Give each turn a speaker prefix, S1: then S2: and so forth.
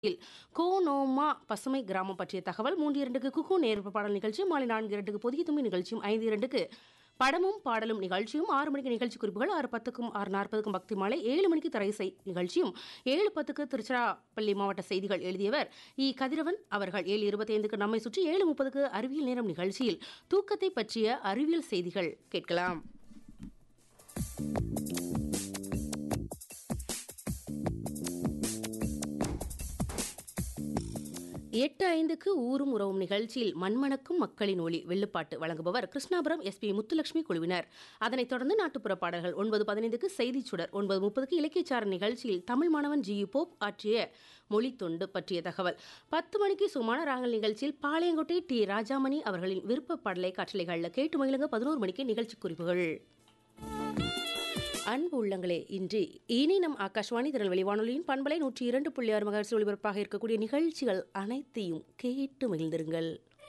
S1: இல் கோனோமா பசுமை கிராமம் பற்றிய தகவல் மூன்று இரண்டுக்கு குக்கு நேர்ப்பு பாடல் நிகழ்ச்சி மாலை நான்கு இரண்டுக்கு புதிய தும்பி நிகழ்ச்சியும் ஐந்து இரண்டுக்கு படமும் பாடலும் நிகழ்ச்சியும் ஆறு மணிக்கு நிகழ்ச்சி குறிப்புகள் ஆறு பத்துக்கும் ஆறு நாற்பதுக்கும் பக்தி மாலை ஏழு மணிக்கு தரைசை நிகழ்ச்சியும் ஏழு பத்துக்கு திருச்சிராப்பள்ளி மாவட்ட செய்திகள் எழுதியவர் இ கதிரவன் அவர்கள் ஏழு இருபத்தைந்துக்கு நம்மை சுற்றி ஏழு முப்பதுக்கு அறிவியல் நேரம் நிகழ்ச்சியில் தூக்கத்தை பற்றிய அறிவியல் செய்திகள் கேட்கலாம் எட்டு ஐந்துக்கு ஊரும் உறவும் நிகழ்ச்சியில் மண்மணக்கும் மக்களின் ஒளி வெள்ளுப்பாட்டு வழங்குபவர் கிருஷ்ணாபுரம் எஸ்பி முத்துலட்சுமி குழுவினர் அதனைத் தொடர்ந்து நாட்டுப்புற பாடல்கள் ஒன்பது பதினைந்துக்கு செய்திச் சுடர் ஒன்பது முப்பதுக்கு இலக்கியச்சார நிகழ்ச்சியில் தமிழ் மாணவன் ஜி போப் ஆற்றிய மொழி தொண்டு பற்றிய தகவல் பத்து மணிக்கு சுமான ராங்கல் நிகழ்ச்சியில் பாளையங்கோட்டை டி ராஜாமணி அவர்களின் விருப்ப பாடலை காற்றலைகளில் கேட்டு மகிழுங்க பதினோரு மணிக்கு நிகழ்ச்சி குறிப்புகள் அன்பு உள்ளங்களே இன்று இனி நம் ஆகாஷ்வாணி திருநெல்வேலி வானொலியின் பண்பலை நூற்றி இரண்டு புள்ளி ஆறு மகர்ச்சி ஒளிபரப்பாக இருக்கக்கூடிய நிகழ்ச்சிகள் அனைத்தையும் கேட்டு மகிழ்ந்திருங்கள்